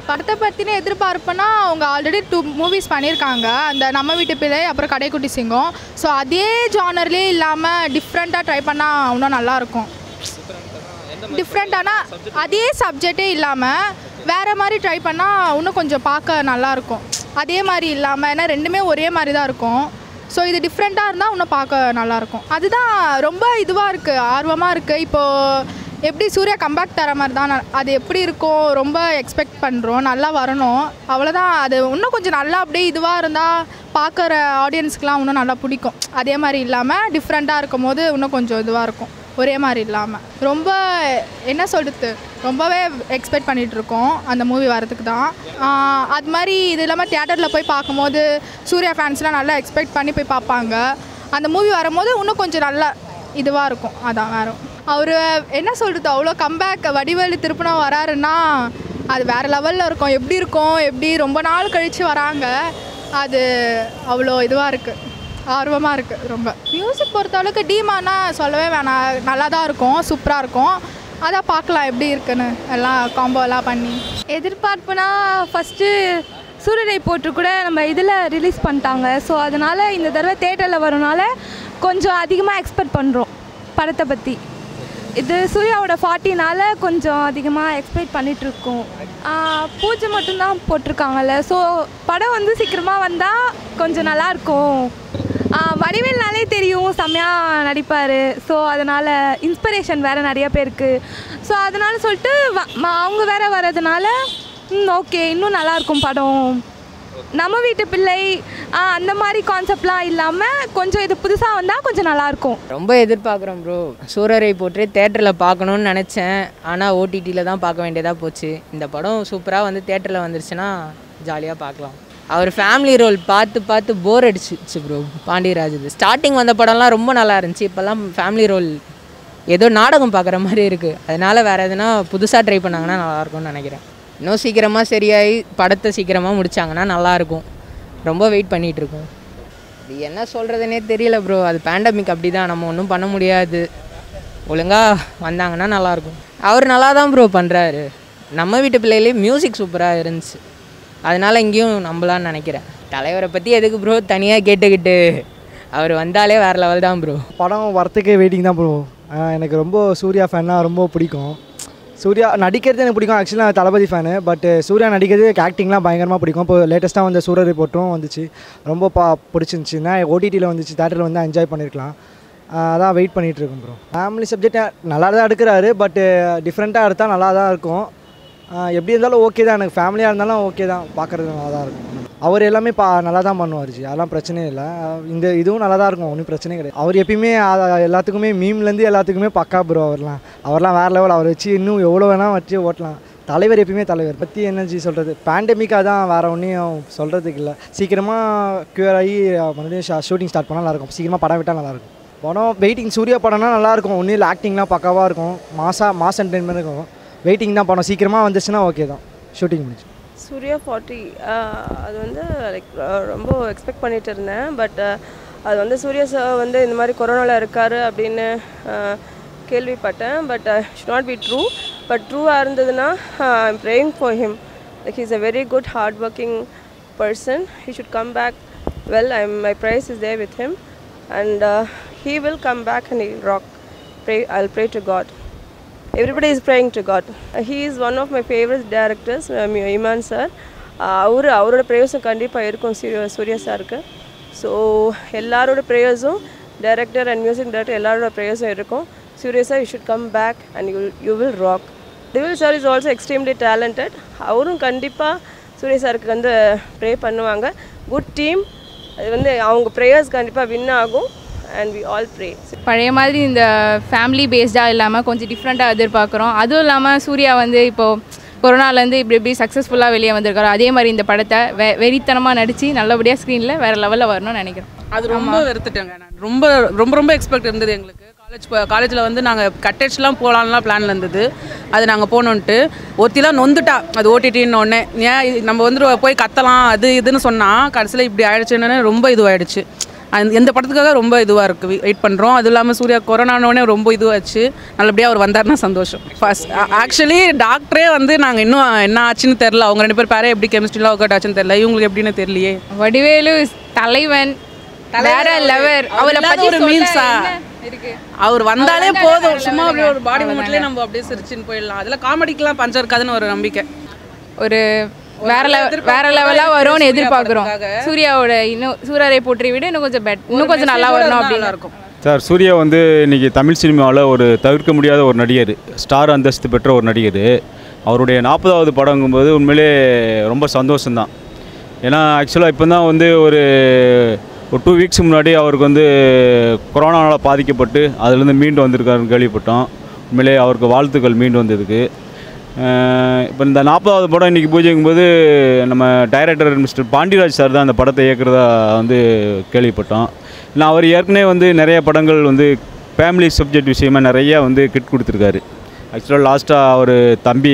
படத்தை பற்றின எதிர்பார்ப்புனா அவங்க ஆல்ரெடி டூ மூவிஸ் பண்ணியிருக்காங்க அந்த நம்ம வீட்டு பிள்ளை அப்புறம் கடைக்குட்டி சிங்கம் ஸோ அதே ஜானர்லேயே இல்லாமல் டிஃப்ரெண்ட்டாக ட்ரை பண்ணால் இன்னும் நல்லாயிருக்கும் டிஃப்ரெண்ட்டானா அதே சப்ஜெக்டே இல்லாமல் வேறு மாதிரி ட்ரை பண்ணால் இன்னும் கொஞ்சம் பார்க்க நல்லாயிருக்கும் அதே மாதிரி இல்லாமல் ஏன்னா ரெண்டுமே ஒரே மாதிரி தான் இருக்கும் ஸோ இது டிஃப்ரெண்ட்டாக இருந்தால் இன்னும் பார்க்க நல்லாயிருக்கும் அதுதான் ரொம்ப இதுவாக இருக்குது ஆர்வமாக இருக்குது இப்போது எப்படி சூர்யா கம்பேக் தர மாதிரி தான் நான் அது எப்படி இருக்கும் ரொம்ப எக்ஸ்பெக்ட் பண்ணுறோம் நல்லா வரணும் அவ்வளோதான் அது இன்னும் கொஞ்சம் நல்லா அப்படியே இதுவாக இருந்தால் பார்க்குற ஆடியன்ஸ்க்குலாம் இன்னும் நல்லா பிடிக்கும் அதே மாதிரி இல்லாமல் டிஃப்ரெண்ட்டாக இருக்கும் போது இன்னும் கொஞ்சம் இதுவாக இருக்கும் ஒரே மாதிரி இல்லாமல் ரொம்ப என்ன சொல்கிறது ரொம்பவே எக்ஸ்பெக்ட் பண்ணிகிட்டு இருக்கோம் அந்த மூவி வரதுக்கு தான் ஆஹ் அது மாதிரி இது இல்லாமல் தியேட்டரில் போய் பார்க்கும்போது சூர்யா ஃபேன்ஸ்லாம் நல்லா எக்ஸ்பெக்ட் பண்ணி போய் பார்ப்பாங்க அந்த மூவி வரும்போது இன்னும் கொஞ்சம் நல்லா இதுவாக இருக்கும் அதான் வேறு அவர் என்ன சொல்கிறது அவ்வளோ கம்பேக் வடிவேலு திருப்பினா வராருன்னா அது வேறு லெவலில் இருக்கும் எப்படி இருக்கும் எப்படி ரொம்ப நாள் கழித்து வராங்க அது அவ்வளோ இதுவாக இருக்குது ஆர்வமாக இருக்குது ரொம்ப மியூசிக் பொறுத்தளவுக்கு டீமானா சொல்லவே வேணாம் நல்லா தான் இருக்கும் சூப்பராக இருக்கும் அதான் பார்க்கலாம் எப்படி இருக்குன்னு எல்லாம் காம்போ எல்லாம் பண்ணி எதிர்பார்ப்புனா ஃபஸ்ட்டு சூரியனை போட்டு கூட நம்ம இதில் ரிலீஸ் பண்ணிட்டாங்க ஸோ அதனால் இந்த தடவை தேட்டரில் வரனால கொஞ்சம் அதிகமாக எக்ஸ்பெக்ட் பண்ணுறோம் படத்தை பற்றி இது சூர்யாவோட ஃபார்ட்டினால கொஞ்சம் அதிகமாக எக்ஸ்பெக்ட் பண்ணிகிட்ருக்கோம் பூஜை மட்டும்தான் போட்டிருக்காங்கல்ல ஸோ படம் வந்து சீக்கிரமாக வந்தால் கொஞ்சம் நல்லாயிருக்கும் வடிவேல்னாலே தெரியும் செம்மையாக நடிப்பார் ஸோ அதனால் இன்ஸ்பிரேஷன் வேறு நிறைய பேருக்கு ஸோ அதனால் சொல்லிட்டு வ- ம- அவங்க வேற வர்றதுனால ஓகே இன்னும் நல்லாயிருக்கும் படம் நம்ம வீட்டு பிள்ளை ஆ, அந்த மாதிரி கான்செப்ட்லாம் இல்லாமல் கொஞ்சம் இது புதுசாக வந்தால் கொஞ்சம் நல்லாயிருக்கும் ரொம்ப எதிர்பார்க்குறோம் ப்ரோ சூரரை போட்டு தேட்டரில் பார்க்கணுன்னு நினச்சேன் ஆனால் ஓடிடியில் தான் பார்க்க வேண்டியதாக போச்சு இந்த படம் சூப்பராக வந்து தேட்டரில் வந்துருச்சுன்னா ஜாலியாக பார்க்கலாம் அவர் ஃபேமிலி ரோல் பார்த்து பார்த்து போர் அடிச்சிச்சு ப்ரோ பாண்டியராஜ் இது ஸ்டார்டிங் வந்த படம்லாம் ரொம்ப நல்லா இருந்துச்சு இப்போல்லாம் ஃபேமிலி ரோல் ஏதோ நாடகம் பார்க்குற மாதிரி இருக்குது அதனால் வேறு எதுனா புதுசாக ட்ரை பண்ணாங்கன்னா நல்லாயிருக்கும்னு நினைக்கிறேன் இன்னும் சீக்கிரமாக சரியாகி படத்தை சீக்கிரமாக முடிச்சாங்கன்னா நல்லாயிருக்கும் ரொம்ப வெயிட் பண்ணிகிட்டு இருக்கோம் இது என்ன சொல்கிறதுனே தெரியல ப்ரோ அது பேண்டமிக் அப்படி தான் நம்ம ஒன்றும் பண்ண முடியாது ஒழுங்காக வந்தாங்கன்னா நல்லாயிருக்கும் அவர் நல்லா தான் ப்ரோ பண்ணுறாரு நம்ம வீட்டு பிள்ளையிலே மியூசிக் சூப்பராக இருந்துச்சு அதனால் இங்கேயும் நம்பலான்னு நினைக்கிறேன் தலைவரை பற்றி எதுக்கு ப்ரோ தனியாக கேட்டுக்கிட்டு அவர் வந்தாலே வேறு லெவல் தான் ப்ரோ படம் வரத்துக்கே வெயிட்டிங் தான் ப்ரோ எனக்கு ரொம்ப சூர்யா ஃபேன்னா ரொம்ப பிடிக்கும் சூர்யா நடிக்கிறது எனக்கு பிடிக்கும் ஆக்சுவலாக நான் தளபதி ஃபேனு பட் சூர்யா நடிக்கிறது ஆக்டிங்லாம் பயங்கரமாக பிடிக்கும் இப்போ லேட்டஸ்ட்டாக வந்த சூரிய ரிப்போர்ட்டும் வந்துச்சு ரொம்ப பா பிடிச்சிருந்துச்சு நான் ஓடிடியில் வந்துச்சு தேட்டரில் வந்து என்ஜாய் பண்ணியிருக்கலாம் ஆஹ் அதான் வெயிட் பண்ணிகிட்டு இருக்கேன் ப்ரோ ஃபேமிலி சப்ஜெக்ட் நல்லா தான் எடுக்கிறாரு பட் டிஃப்ரெண்ட்டாக எடுத்தால் நல்லா தான் இருக்கும் ஆஹ் எப்படி இருந்தாலும் ஓகே தான் எனக்கு ஃபேமிலியாக இருந்தாலும் ஓகே தான் பார்க்குறது நல்லா தான் இருக்கும் அவர் எல்லாமே பா நல்லா தான் பண்ணுவார் ஜி அதெல்லாம் பிரச்சனையே இல்லை இந்த இதுவும் நல்லா தான் இருக்கும் ஒன்றும் பிரச்சனையே கிடையாது அவர் எப்பயுமே அத- எல்லாத்துக்குமே மீம்லேருந்து எல்லாத்துக்குமே பக்கா ப்ரோ அவர்லாம் அவர்லாம் வேறு லெவல் அவர் வச்சு இன்னும் எவ்வளோ வேணால் வச்சு ஓட்டலாம் தலைவர் எப்பயுமே தலைவர் பற்றி என்னஜி சொல்கிறது பேண்டமிக்காக தான் வேறு ஒன்றையும் சொல்கிறதுக்கு இல்லை சீக்கிரமாக க்யூர் ஆகி மறுபடியும் ஷூட்டிங் ஸ்டார்ட் பண்ணால் நல்லாயிருக்கும் சீக்கிரமாக படம் விட்டால் நல்லாயிருக்கும் படம் வெயிட்டிங் சூர்யா படம்னா நல்லாயிருக்கும் ஒன்றும் இல்லை ஆக்டிங்லாம் பக்காவாக இருக்கும் மாசா மாஸ் என்டர்டைன்மெண்ட் இருக்கும் வெயிட்டிங் தான் படம் சீக்கிரமாக வந்துச்சுன்னா ஓகே தான் ஷூட்டிங் முடிச்சு சூர்யா ஃபார்ட்டி அது வந்து லைக் ரொம்ப எக்ஸ்பெக்ட் பண்ணிட்டு இருந்தேன் பட் அது வந்து சூர்யா சார் வந்து இந்த மாதிரி கொரோனாவில் இருக்காரு அப்படின்னு uh, கேள்விப்பட்டேன் but should not be true but ட்ரூவாக இருந்ததுன்னா I'm praying for him like is a very good hard working person he should come back well I my prayers is there with him and he will come back and he'll rock pray I'll pray to god everybody is praying to God. Uh, he is one of my favorite directors, um, Imman sir அவர் அவரோட ப்ரேயர்ஸும் கண்டிப்பாக இருக்கும் சூர்யா சூர்யா சாருக்கு so எல்லாரோட ப்ரேயர்ஸும் director and music director எல்லாரோட ப்ரேயர்ஸும் இருக்கும் Suriya sir you should come back and you you will rock டிவில் sir is also extremely talented அவரும் கண்டிப்பாக சூர்யா சாருக்கு வந்து ப்ரே பண்ணுவாங்க குட் டீம் அது வந்து அவங்க ப்ரேயர்ஸ் கண்டிப்பாக வின் ஆகும் அண்ட் வி ஆல் ப்ரே பழைய மாதிரி இந்த ஃபேமிலி பேஸ்டாக இல்லாமல் கொஞ்சம் டிஃப்ரெண்ட்டாக எதிர்பார்க்குறோம் அதுவும் இல்லாமல் சூர்யா வந்து இப்போது கொரோனாலேருந்து இப்படி இப்படி சக்ஸஸ்ஃபுல்லாக வெளியே வந்திருக்காரு அதே மாதிரி இந்த படத்தை வெ வெறித்தனமாக நடித்து நல்லபடியாக ஸ்க்ரீனில் வேறு லெவலில் வரணும்னு நினைக்கிறோம் அது ரொம்ப வெறுத்துட்டேங்க நான் ரொம்ப ரொம்ப ரொம்ப எக்ஸ்பெக்ட் இருந்தது எங்களுக்கு காலேஜ் காலேஜில் வந்து நாங்கள் கட்டேஜ்லாம் போகலான்லாம் பிளானில் இருந்தது அது நாங்கள் போனோன்ட்டு ஒருத்திலாம் நொந்துட்டா அது ஓடிடின்னு ஒன்று ஏன் இது நம்ம வந்து போய் கத்தலாம் அது இதுன்னு சொன்னால் கடைசியில் இப்படி ஆயிடுச்சுன்னு ரொம்ப இதுவாயிடுச்சு அந்த எந்த படத்துக்காக ரொம்ப இதுவாக இருக்குது வெயிட் பண்ணுறோம் அதுவும் இல்லாமல் சூர்யா கொரோனானோடனே ரொம்ப இதுவாச்சு நல்லபடியாக அவர் வந்தாருன்னா சந்தோஷம் ஃபர்ஸ்ட் ஆக்சுவலி டாக்டரே வந்து நாங்கள் இன்னும் என்ன ஆச்சுன்னு தெரில அவங்க ரெண்டு பேர் பேரே எப்படி கெமிஸ்ட்ரிலாம் ஒர்க் அவுட் ஆச்சுன்னு தெரில இவங்களுக்கு எப்படின்னு தெரியலையே வடிவேலு தலைவன் வேற லெவர் அவரை இல்லாத பத்தி ஒரு சொல்ல மீன்ஸா என்ன இருக்கு அவர் வந்தாலே அவர் போதும் வந்தாலே சும்மா அப்படியே ஒரு பாடி அவர் மூமெண்ட்லேயே நம்ம அப்படியே சிரிச்சுன்னு போயிடலாம் அதில் காமெடிக்கெலாம் பஞ்சம் இருக்காதுன்னு ஒரு நம்பிக்கை ஒரு வேற லெவல் வேற லெவலாக வரும்னு எதிர்பார்க்குறோம் சூர்யாவோட இன்னும் சூர்யாரை போற்றி விட இன்னும் கொஞ்சம் பெட் இன்னும் கொஞ்சம் நல்லா வரணும் அப்படின்னு இருக்கும் சார் சூர்யா வந்து இன்றைக்கி தமிழ் சினிமாவில் ஒரு தவிர்க்க முடியாத ஒரு நடிகர் ஸ்டார் அந்தஸ்து பெற்ற ஒரு நடிகர் அவருடைய நாற்பதாவது படங்கும்போது உண்மையிலே ரொம்ப சந்தோஷம்தான் ஏன்னா ஆக்சுவலாக இப்போ தான் வந்து ஒரு ஒரு டூ வீக்ஸ் முன்னாடி அவருக்கு வந்து கொரோனாவால் பாதிக்கப்பட்டு அதுலேருந்து மீண்டு வந்திருக்காருன்னு கேள்விப்பட்டோம் உண்மையிலே அவருக்கு வாழ்த்துக்கள் மீண்டு வந்ததுக்கு இப்போ இந்த நாற்பதாவது படம் இன்றைக்கி பூஜைக்கும்போது நம்ம டைரக்டர் மிஸ்டர் பாண்டியராஜ் சார் தான் அந்த படத்தை இயக்குறதா வந்து கேள்விப்பட்டோம் இல்லை அவர் ஏற்கனவே வந்து நிறைய படங்கள் வந்து ஃபேமிலி சப்ஜெக்ட் விஷயமா நிறைய வந்து கிட் கொடுத்துருக்காரு ஆக்சுவலாக லாஸ்ட்டாக அவர் தம்பி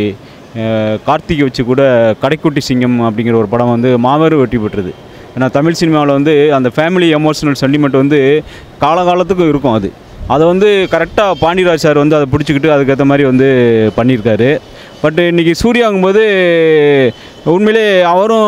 அஹ், கார்த்திகை வச்சு கூட கடைக்குட்டி சிங்கம் அப்படிங்கிற ஒரு படம் வந்து மாபெரும் வெற்றி பெற்றது ஏன்னா தமிழ் சினிமாவில் வந்து அந்த ஃபேமிலி எமோஷனல் சென்டிமெண்ட் வந்து காலகாலத்துக்கும் இருக்கும் அது அதை வந்து கரெக்டாக பாண்டியராஜ் சார் வந்து அதை பிடிச்சிக்கிட்டு அதுக்கேற்ற மாதிரி வந்து பண்ணியிருக்காரு பட் இன்றைக்கி சூர்யாங்கும்போது உண்மையிலே அவரும்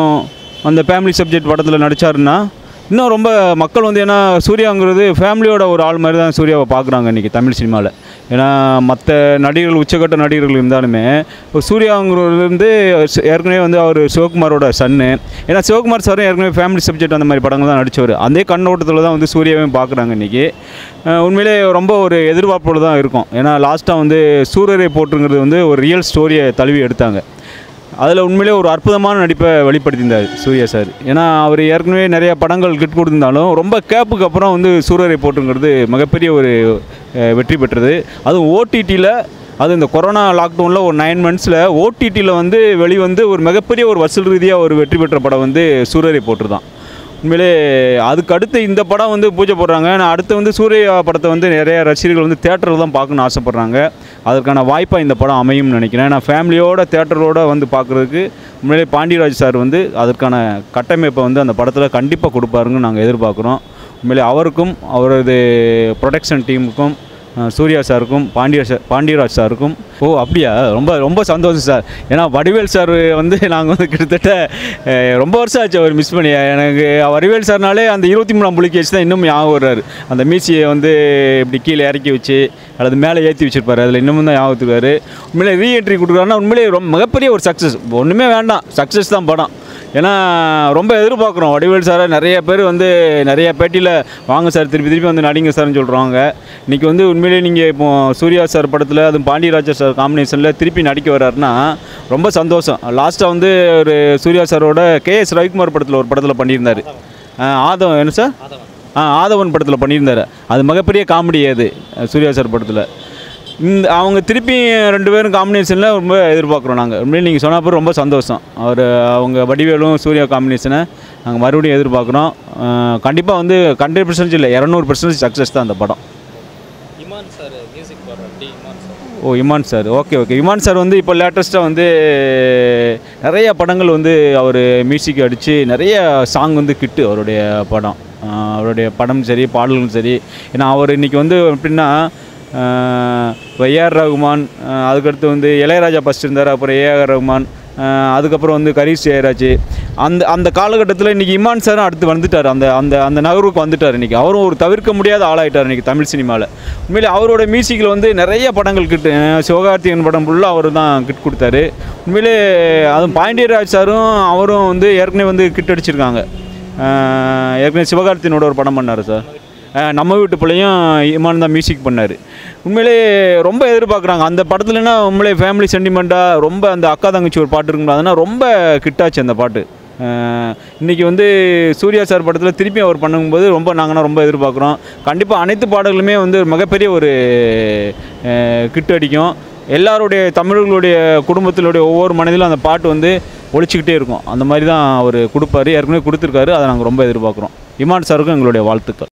அந்த ஃபேமிலி சப்ஜெக்ட் படத்தில் நடித்தாருன்னா இன்னும் ரொம்ப மக்கள் வந்து ஏன்னா சூர்யாங்கிறது ஃபேமிலியோட ஒரு ஆள் மாதிரி தான் சூர்யாவை பார்க்குறாங்க இன்றைக்கி தமிழ் சினிமாவில் ஏன்னா மற்ற நடிகர்கள் உச்சக்கட்ட நடிகர்கள் இருந்தாலுமே இப்போ சூர்யாங்கிறது வந்து ச- ஏற்கனவே வந்து அவர் சிவகுமாரோட சன்னு ஏன்னா சிவகுமார் சாரும் ஏற்கனவே ஃபேமிலி சப்ஜெக்ட் அந்த மாதிரி படங்கள் தான் நடித்தவர் அதே கண்ணோட்டத்தில் தான் வந்து சூர்யாவையும் பார்க்குறாங்க இன்றைக்கி உண்மையிலே ரொம்ப ஒரு எதிர்பார்ப்போடு தான் இருக்கும் ஏன்னா லாஸ்ட்டாக வந்து சூரியரை போட்டுங்கிறது வந்து ஒரு ரியல் ஸ்டோரியை தழுவி எடுத்தாங்க அதில் உண்மையிலே ஒரு அற்புதமான நடிப்பை வெளிப்படுத்தியிருந்தார் சூர்யா சார் ஏன்னா அவர் ஏற்கனவே நிறைய படங்கள் கிட் கொடுத்திருந்தாலும் ரொம்ப கேப்புக்கு அப்புறம் வந்து சூரியரை போட்டுங்கிறது மிகப்பெரிய ஒரு அஹ், வெற்றி பெற்றது அதுவும் ஓடிடியில் அது இந்த கொரோனா லாக்டவுனில் ஒரு நைன் மந்த்ஸில் ஓடிடியில் வந்து வெளிவந்து ஒரு மிகப்பெரிய ஒரு வசூல் ரீதியாக ஒரு வெற்றி பெற்ற படம் வந்து சூரியரை போட்டு தான் உண்மையிலே அதுக்கு அடுத்து இந்த படம் வந்து பூஜை போடுறாங்க நான் அடுத்து வந்து சூர்யா படத்தை வந்து நிறைய ரசிகர்கள் வந்து தேட்டரில் தான் பார்க்கணும்னு ஆசைப்பட்றாங்க அதற்கான வாய்ப்பாக இந்த படம் அமையும்னு நினைக்கிறேன் நான் ஃபேமிலியோட தேட்டரோட வந்து பார்க்குறதுக்கு உண்மையிலே பாண்டியராஜ் சார் வந்து அதற்கான கட்டமைப்பை வந்து அந்த படத்தில் கண்டிப்பாக கொடுப்பாருன்னு நாங்கள் எதிர்பார்க்குறோம் உண்மையிலே அவருக்கும் அவரது ப்ரொடக்ஷன் டீமுக்கும் அஹ், சூர்யா சாருக்கும் பாண்டிய சார் பாண்டியராஜ் சாருக்கும் ஓ அப்படியா ரொம்ப ரொம்ப சந்தோஷம் சார் ஏன்னா வடிவேல் சார் வந்து நாங்கள் வந்து கிட்டத்தட்ட அஹ், ரொம்ப வருஷம் ஆச்சு அவர் மிஸ் பண்ணி எனக்கு வடிவேல் சார்னாலே அந்த இருபத்தி மூணாம் புள்ளிக்கு வச்சு தான் இன்னும் ஞாபகம் வர்றாரு அந்த மீசியை வந்து இப்படி கீழே இறக்கி வச்சு அல்லது மேலே ஏற்றி வச்சிருப்பாரு அதில் இன்னமும் தான் ஞாபகத்துக்கு வருவாரு. உண்மையிலே ரீஎன்ட்ரி கொடுக்குறாருன்னா உண்மையிலே ரொம்ப மிகப்பெரிய ஒரு சக்ஸஸ் ஒன்றுமே வேண்டாம் சக்ஸஸ் தான் படம் ஏன்னா ரொம்ப எதிர்பார்க்குறோம் வடிவேல் சாரை நிறைய பேர் வந்து நிறைய பேட்டியில் வாங்க சார் திருப்பி திருப்பி வந்து நடிங்க சார்னு சொல்கிறாங்க இன்றைக்கி வந்து உண்மையிலேயே நீங்கள் இப்போ சூர்யா சார் படத்தில் அதுவும் பாண்டியராஜர் சார் காம்பினேஷனில் திருப்பி நடிக்க வர்றாருன்னா ரொம்ப சந்தோஷம் லாஸ்ட்டாக வந்து ஒரு சூர்யா சாரோட கே எஸ் ரவிக்குமார் படத்தில் ஒரு படத்தில் பண்ணியிருந்தார் ஆதவன் என்ன சார் ஆ ஆதவன் படத்தில் பண்ணியிருந்தார் அது மிகப்பெரிய காமெடி அது சூர்யா சார் படத்தில் இந்த அவங்க திருப்பி ரெண்டு பேரும் காம்பினேஷனில் ரொம்ப எதிர்பார்க்குறோம் நாங்கள் உண்மையிலே நீங்கள் சொன்ன அப்புறம் ரொம்ப சந்தோஷம் அவர் அவங்க வடிவேலும் சூர்யா காம்பினேஷனை நாங்கள் மறுபடியும் எதிர்பார்க்குறோம் கண்டிப்பாக வந்து ஹண்ட்ரட் பர்சன்டேஜ் இல்லை இரநூறு பர்சன்டேஜ் சக்ஸஸ் தான் அந்த படம் oh Imman sir okay okay Imman sir வந்து இப்போ லேட்டஸ்ட்டாக வந்து நிறைய படங்கள் வந்து அவர் மியூசிக் அடித்து நிறைய சாங் வந்து கிட்டு அவருடைய படம் ஆஹ் அவருடைய படம் சரி பாடல்களும் சரி ஏன்னா அவர் இன்றைக்கி வந்து எப்படின்னா இப்போ ஏஆர் ரகுமான் ஆஹ் அதுக்கடுத்து வந்து இளையராஜா ஃபஸ்ட் இருந்தார் அப்புறம் ஏஆர் ரகுமான் ஆஹ் அதுக்கப்புறம் வந்து கரீஷ் ஜெயராஜ் அந்த அந்த காலகட்டத்தில் இன்றைக்கி இமான் சாரும் அடுத்து வந்துட்டார் அந்த அந்த அந்த நகர்வுக்கு வந்துட்டார் இன்றைக்கி அவரும் ஒரு தவிர்க்க முடியாத ஆளாயிட்டார் இன்றைக்கி தமிழ் சினிமாவில் உண்மையிலே அவரோட மியூசிக்கில் வந்து நிறைய படங்கள் கிட்டு அஹ் சிவகார்த்திகேயன் படம் ஃபுல்லாக அவர் தான் கிட் கொடுத்தாரு உண்மையிலே அதுவும் பாண்டியராஜ் சாரும் அவரும் வந்து ஏற்கனவே வந்து கிட் அடிச்சிருக்காங்க அஹ் ஏற்கனவே சிவகார்த்தியனோட ஒரு படம் பண்ணார் சார் அஹ் நம்ம வீட்டு பிள்ளையும் இமான் தான் மியூசிக் பண்ணார் உண்மையிலே ரொம்ப எதிர்பார்க்குறாங்க அந்த படத்துலனா உண்மையிலே ஃபேமிலி சென்டிமெண்ட்டாக ரொம்ப அந்த அக்கா தங்கச்சி ஒரு பாட்டு இருக்குங்களா அதனால் ரொம்ப கிட்டாச்சு அந்த பாட்டு அஹ் இன்னைக்கு வந்து சூர்யா சார் படத்தில் திருப்பி அவர் பண்ணும்போது ரொம்ப நாங்கன்னா ரொம்ப எதிர்பார்க்குறோம் கண்டிப்பாக அனைத்து பாடல்களுமே வந்து ஒரு மிகப்பெரிய ஒரு கிட்டு அடிக்கும் எல்லாருடைய தமிழர்களுடைய குடும்பத்தினுடைய ஒவ்வொரு மனதிலும் அந்த பாட்டு வந்து ஒழிச்சிக்கிட்டே இருக்கும் அந்த மாதிரி தான் அவர் கொடுப்பாரு ஏற்கனவே கொடுத்துருக்காரு அதை நாங்கள் ரொம்ப எதிர்பார்க்குறோம் இமான் சாருக்கும் எங்களுடைய வாழ்த்துக்கள்